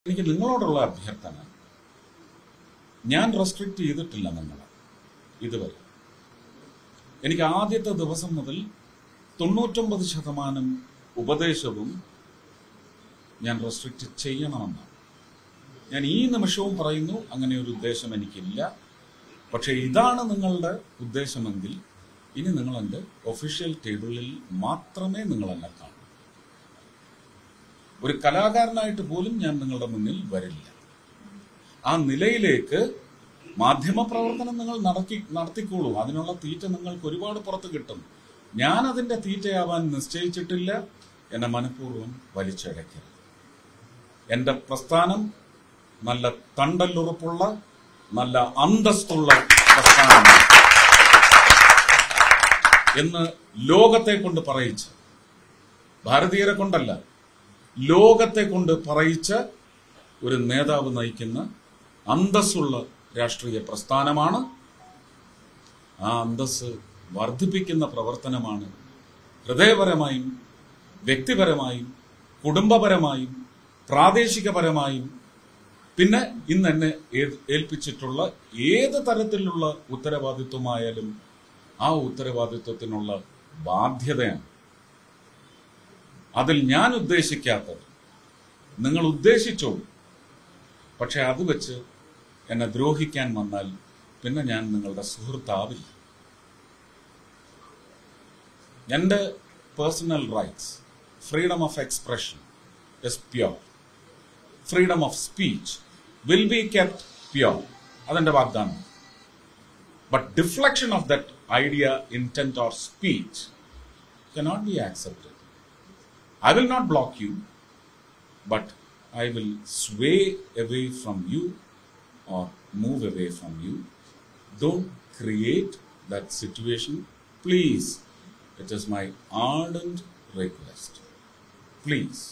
എനിക്ക് നിങ്ങളോടുള്ള അഭ്യർത്ഥന ഞാൻ റെസ്ട്രിക്റ്റ് ചെയ്തിട്ടില്ല നിങ്ങളെ ഇതുവരെ എനിക്ക് ആദ്യത്തെ ദിവസം മുതൽ തൊണ്ണൂറ്റൊമ്പത് ശതമാനം ഉപദേശവും ഞാൻ റെസ്ട്രിക്റ്റ് ചെയ്യണമെന്നാണ് ഞാൻ ഈ നിമിഷവും പറയുന്നു അങ്ങനെ ഒരു ഉദ്ദേശം എനിക്കില്ല പക്ഷെ ഇതാണ് നിങ്ങളുടെ ഉദ്ദേശമെങ്കിൽ ഇനി നിങ്ങൾ എൻ്റെ ഒഫീഷ്യൽ ടേബിളിൽ മാത്രമേ നിങ്ങൾ എന്നെ കാണൂ ഒരു കലാകാരനായിട്ട് പോലും ഞാൻ നിങ്ങളുടെ മുന്നിൽ വരില്ല ആ നിലയിലേക്ക് മാധ്യമ പ്രവർത്തനം നിങ്ങൾ നടത്തി നടത്തിക്കോളൂ അതിനുള്ള തീറ്റ നിങ്ങൾക്ക് ഒരുപാട് പുറത്ത് കിട്ടും ഞാൻ അതിന്റെ തീറ്റയാവാൻ നിശ്ചയിച്ചിട്ടില്ല എന്നെ മനഃപൂർവ്വം വലിച്ചടയ്ക്കരുത് എന്റെ പ്രസ്ഥാനം നല്ല തണ്ടല്ലുറപ്പുള്ള നല്ല അന്തസ്തുള്ള പ്രസ്ഥാനമാണ് എന്ന് ലോകത്തെ കൊണ്ട് പറയിച്ച് ഭാരതീയരെ കൊണ്ടല്ല ലോകത്തെ കൊണ്ട് പറയിച്ച ഒരു നേതാവ് നയിക്കുന്ന അന്തസ്സുള്ള രാഷ്ട്രീയ പ്രസ്ഥാനമാണ് ആ അന്തസ് വർദ്ധിപ്പിക്കുന്ന പ്രവർത്തനമാണ് ഹൃദയപരമായും വ്യക്തിപരമായും കുടുംബപരമായും പ്രാദേശികപരമായും പിന്നെ ഇന്ന് എന്നെ ഏ- ഏൽപ്പിച്ചിട്ടുള്ള ഏത് തരത്തിലുള്ള ഉത്തരവാദിത്വമായാലും ആ ഉത്തരവാദിത്വത്തിനുള്ള ബാധ്യതയാണ് അതിൽ ഞാൻ ഉദ്ദേശിക്കാത്തത് നിങ്ങൾ ഉദ്ദേശിച്ചോളൂ പക്ഷെ അത് വെച്ച് എന്നെ ദ്രോഹിക്കാൻ വന്നാൽ പിന്നെ ഞാൻ നിങ്ങളുടെ സുഹൃത്താവില്ല എൻ്റെ personal rights freedom of expression is pure freedom of speech will be kept pure അതെന്റെ വാഗ്ദാനം but deflection of that idea intent or speech cannot be accepted I will not block you, but I will sway away from you or move away from you. Don't create that situation. Please, it is my ardent request. Please.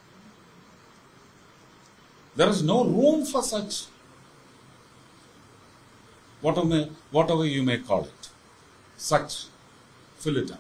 There is no room for such, whatever, whatever you may call it, such fill it up.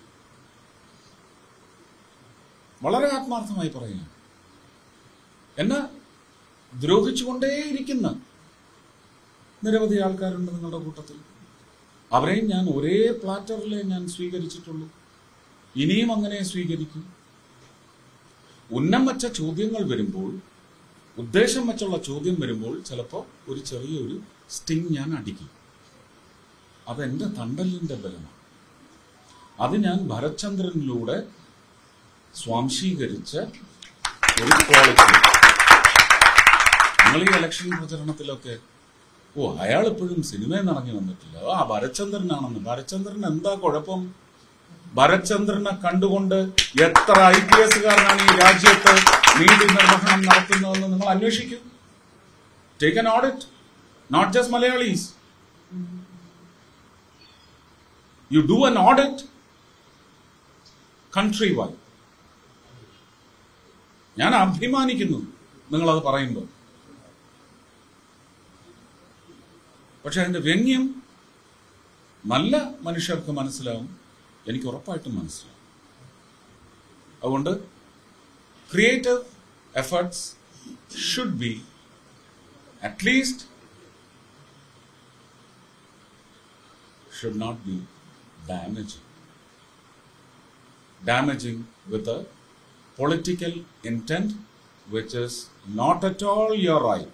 വളരെ ആത്മാർത്ഥമായി പറയുകയാണ് എന്നെ ദ്രോഹിച്ചുകൊണ്ടേയിരിക്കുന്ന നിരവധി ആൾക്കാരുണ്ട് നിങ്ങളുടെ കൂട്ടത്തിൽ അവരെയും ഞാൻ ഒരേ പ്ലാറ്ററിലെ ഞാൻ സ്വീകരിച്ചിട്ടുള്ളൂ ഇനിയും അങ്ങനെ സ്വീകരിക്കും ഉന്നം വച്ച ചോദ്യങ്ങൾ വരുമ്പോൾ ഉദ്ദേശം വെച്ചുള്ള ചോദ്യം വരുമ്പോൾ ചിലപ്പോൾ ഒരു ചെറിയൊരു സ്റ്റിങ് ഞാൻ അടിക്കും അതെന്റെ തണ്ടലിന്റെ ബലമാണ് അത് ഞാൻ ഭരത്ചന്ദ്രനിലൂടെ സ്വാംശീകരിച്ച ഒരു ക്വാളിറ്റി നിങ്ങൾ ഈ ഇലക്ഷൻ പ്രചരണത്തിലൊക്കെ ഓ അയാൾ ഇപ്പോഴും സിനിമയിൽ നിന്ന് ഇറങ്ങി വന്നിട്ടില്ല ആ ഭരത്ചന്ദ്രനാണെന്ന് ഭരത്ചന്ദ്രൻ എന്താ കുഴപ്പം ഭരത്ചന്ദ്രനെ കണ്ടുകൊണ്ട് എത്ര ഐ പി എസുകാരനാണ് ഈ രാജ്യത്ത് നീതി നിർവഹണം നടത്തുന്നതെന്ന് നിങ്ങൾ അന്വേഷിക്കൂ take an audit not just Malayalees you do an audit country wide ഞാൻ അഭിമാനിക്കുന്നു നിങ്ങളത് പറയുമ്പോൾ പക്ഷെ അതിന്റെ വ്യംഗ്യം നല്ല മനുഷ്യർക്ക് മനസ്സിലാവും എനിക്ക് ഉറപ്പായിട്ടും മനസ്സിലാവും അതുകൊണ്ട് creative efforts should be at least should not be damaging damaging with a political intent which is not at all your right.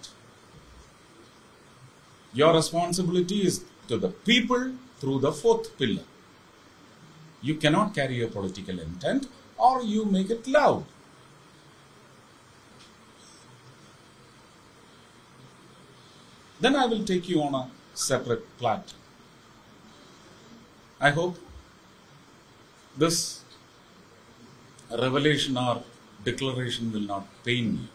Your responsibility is to the people through the fourth pillar. You cannot carry a political intent or you make it loud. Then I will take you on a separate platform. I hope this revelation or declaration will not pain you.